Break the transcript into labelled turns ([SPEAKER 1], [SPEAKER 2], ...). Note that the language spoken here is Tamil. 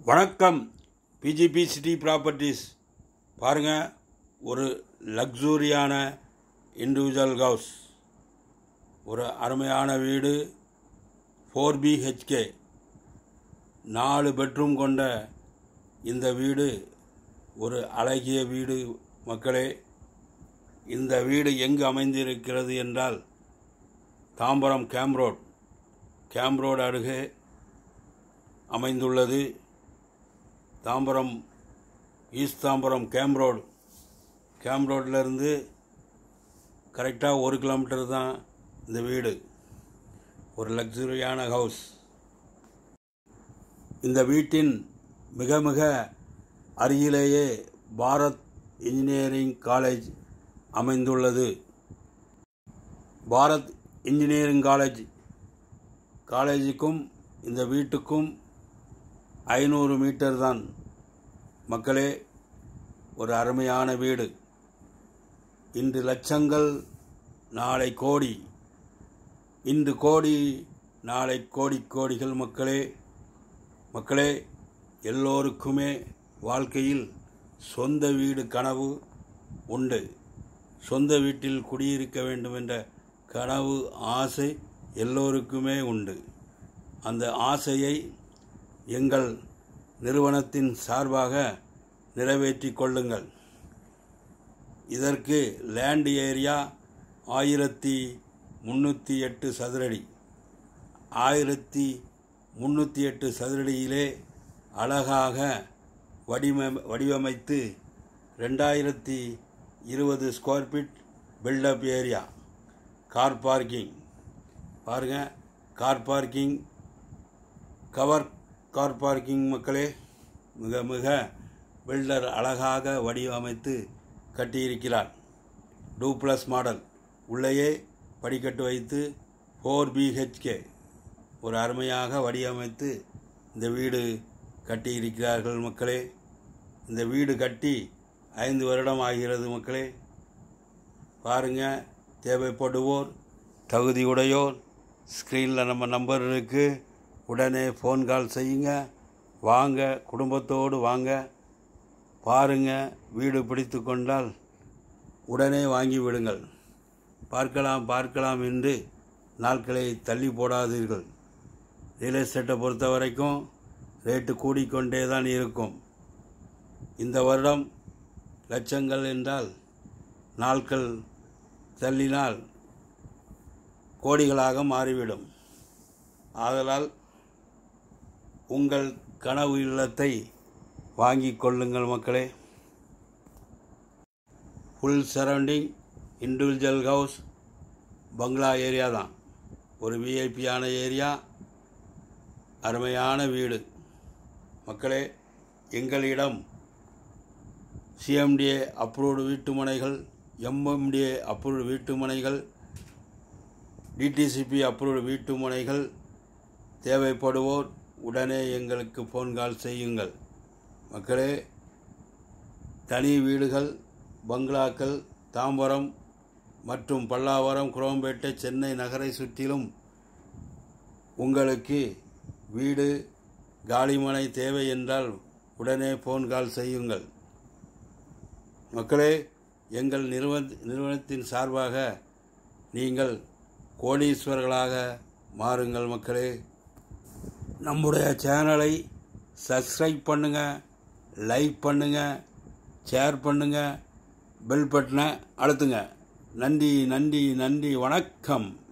[SPEAKER 1] வணக்கம் பிஜிபி சிட்டி ப்ராப்பர்ட்டிஸ் பாருங்கள் ஒரு லக்ஸூரியான இண்டிவிஜுவல் ஹவுஸ் ஒரு அருமையான வீடு ஃபோர் பிஹெச்கே நாலு பெட்ரூம் கொண்ட இந்த வீடு ஒரு அழகிய வீடு மக்களே இந்த வீடு எங்கு அமைந்திருக்கிறது என்றால் Tambaram camp road camp road அருகே அமைந்துள்ளது Tambaram east Tambaram camp road camp ரோட்லேருந்து கரெக்டாக ஒரு கிலோமீட்டர் தான் இந்த வீடு ஒரு லக்ஸுரியான ஹவுஸ் இந்த வீட்டின் மிக மிக அருகிலேயே பாரத் இன்ஜினியரிங் காலேஜ் அமைந்துள்ளது பாரத் இன்ஜினியரிங் காலேஜ் காலேஜுக்கும் இந்த வீட்டுக்கும் ஐநூறு மீட்டர் தான் மக்களே ஒரு அருமையான வீடு இன்று லட்சங்கள் நாளை கோடி இன்று கோடி நாளை கோடி கோடிகள் மக்களே மக்களே எல்லோருக்குமே வாழ்க்கையில் சொந்த வீடு கனவு உண்டு சொந்த வீட்டில் குடியிருக்க வேண்டும் என்ற கனவு ஆசை எல்லோருக்குமே உண்டு அந்த ஆசையை எங்கள் நிறுவனத்தின் சார்பாக நிறைவேற்றி கொள்ளுங்கள் இதற்கு லேண்ட் ஏரியா ஆயிரத்தி முந்நூற்றி எட்டு சதுரடி ஆயிரத்தி முந்நூற்றி எட்டு சதுரடியிலே அழகாக வடிவ வடிவமைத்து ரெண்டாயிரத்தி இருபது square feet built up area car parking பாருங்கள் car parking cover car parking மக்களே மிக மிக பில்டர் அழகாக வடிவமைத்து கட்டியிருக்கிறார் டூ ப்ளஸ் மாடல் உள்ளேயே படிக்கட்டு வைத்து ஃபோர் பிஹெச்கே ஒரு அருமையாக வடிவமைத்து இந்த வீடு கட்டியிருக்கிறார்கள் மக்களே இந்த வீடு கட்டி ஐந்து வருடம் ஆகிறது மக்களே பாருங்கள் தேவைப்படுவோர் தகுதியுடையோர் ஸ்க்ரீனில் நம்ம நம்பர் இருக்குது உடனே ஃபோன் கால் செய்யுங்க வாங்க குடும்பத்தோடு வாங்க பாருங்க வீடு பிடித்து கொண்டால் உடனே வாங்கி விடுங்கள் பார்க்கலாம் பார்க்கலாம் என்று நாட்களை தள்ளி போடாதீர்கள் ரியல் எஸ்டேட்டை பொறுத்த வரைக்கும் ரேட்டு கூடிக்கொண்டே தான் இருக்கும் இந்த வருடம் லட்சங்கள் என்றால் நாட்கள் தள்ளினால் கோடிகளாக மாறிவிடும் ஆதலால் உங்கள் கனவு இல்லத்தை வாங்கி கொள்ளுங்கள் மக்களே full surrounding individual house bungalow area தான் ஒரு விஐபியான ஏரியா அருமையான வீடு மக்களே எங்களிடம் சிஎம்டிஏ அப்ரூவ்டு வீட்டுமனைகள் எம்எம்டிஏ அப்ரூவ்டு வீட்டுமனைகள் டிடிசிபி அப்ரூவ்டு வீட்டுமனைகள் தேவைப்படுவோர் உடனே எங்களுக்கு ஃபோன் கால் செய்யுங்கள் மக்களே தனி வீடுகள் பங்களாக்கள் தாம்பரம் மற்றும் பல்லாவரம் குரோம்பேட்டை சென்னை நகரை சுற்றிலும் உங்களுக்கு வீடு காலிமனை தேவை என்றால் உடனே ஃபோன் கால் செய்யுங்கள் மக்களே எங்கள் நிறுவ நிறுவனத்தின் சார்பாக நீங்கள் கோடீஸ்வரர்களாக மாறுங்கள் மக்களே நம்முடைய சேனலை சப்ஸ்கிரைப் பண்ணுங்கள் லைக் பண்ணுங்கள் ஷேர் பண்ணுங்கள் பெல் பட்டனை அழுத்துங்க நன்றி நன்றி நன்றி வணக்கம்